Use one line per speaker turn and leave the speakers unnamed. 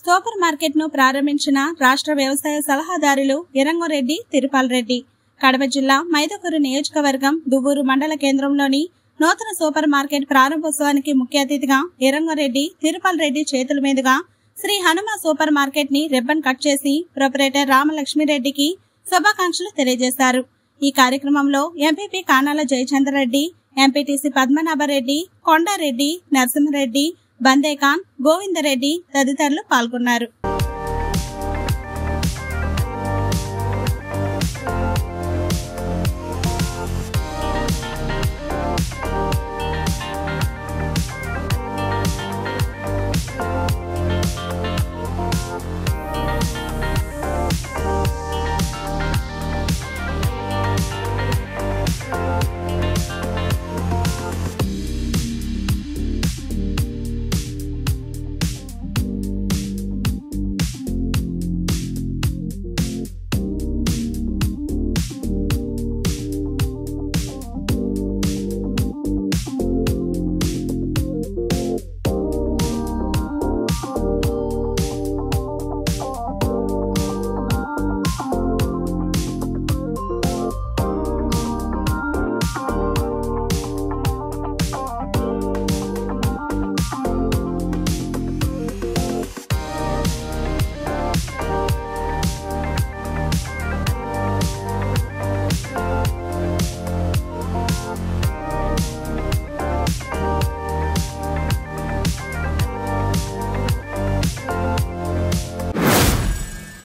super market ను ప్రారంభించిన రాష్ట్ర వ్యవసాయ సలహాదారులు ఇరంగరెడ్డి తిరుపాల్ రెడ్డి కడప జిల్లా మైదకూరు నియోజకవర్గం దువ్వూరు మండల కేంద్రంలోని నూతన సూపర్ మార్కెట్ ప్రారంభోత్సవానికి ముఖ్య అతిథిగా ఇరంగరెడ్డి తిరుపాల్ రెడ్డి చేతుల మీదుగా శ్రీ హనుమ సూపర్ మార్కెట్ ని రిబ్బన్ కట్ చేసి ప్రొపరేటర్ రామలక్ష్మిరెడ్డికి శుభాకాంక్షలు తెలియజేశారు ఈ కార్యక్రమంలో ఎంపీపీ కానాల జయచంద్రరెడ్డి ఎంపీటీసీ పద్మనాభరెడ్డి కొండారెడ్డి నరసింహారెడ్డి బందేఖాన్ గోవిందరెడ్డి తదితరులు పాల్గొన్నారు